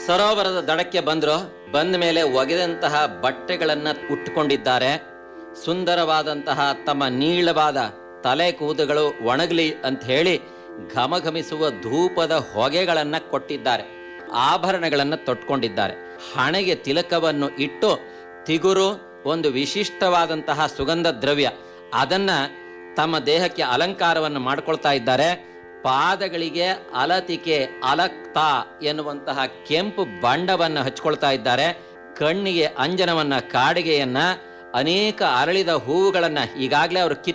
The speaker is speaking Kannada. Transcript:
ಸರೋವರದ ದಡಕ್ಕೆ ಬಂದ್ರು ಬಂದ ಮೇಲೆ ಒಗೆದಂತಹ ಬಟ್ಟೆಗಳನ್ನ ಉಟ್ಟುಕೊಂಡಿದ್ದಾರೆ ಸುಂದರವಾದಂತಹ ತಮ್ಮ ನೀಳವಾದ ತಲೆ ಕೂದಗಳು ಒಣಗಲಿ ಅಂತ ಹೇಳಿ ಘಮಘಮಿಸುವ ಧೂಪದ ಹೊಗೆಗಳನ್ನ ಕೊಟ್ಟಿದ್ದಾರೆ ಆಭರಣಗಳನ್ನ ತೊಟ್ಕೊಂಡಿದ್ದಾರೆ ಹಣೆಗೆ ತಿಲಕವನ್ನು ಇಟ್ಟು ತಿಗುರು ಒಂದು ವಿಶಿಷ್ಟವಾದಂತಹ ಸುಗಂಧ ದ್ರವ್ಯ ಅದನ್ನ ತಮ್ಮ ದೇಹಕ್ಕೆ ಅಲಂಕಾರವನ್ನು ಮಾಡ್ಕೊಳ್ತಾ ಇದ್ದಾರೆ ಪಾದಗಳಿಗೆ ಅಲತಿಕೆ ಅಲಕ್ತಾ ಎನ್ನುವಂತಹ ಕೆಂಪು ಬಣ್ಣವನ್ನು ಹಚ್ಕೊಳ್ತಾ ಇದ್ದಾರೆ ಕಣ್ಣಿಗೆ ಅಂಜನವನ್ನ ಕಾಡಿಗೆಯನ್ನ ಅನೇಕ ಅರಳಿದ ಹೂವುಗಳನ್ನ ಈಗಾಗಲೇ ಅವರು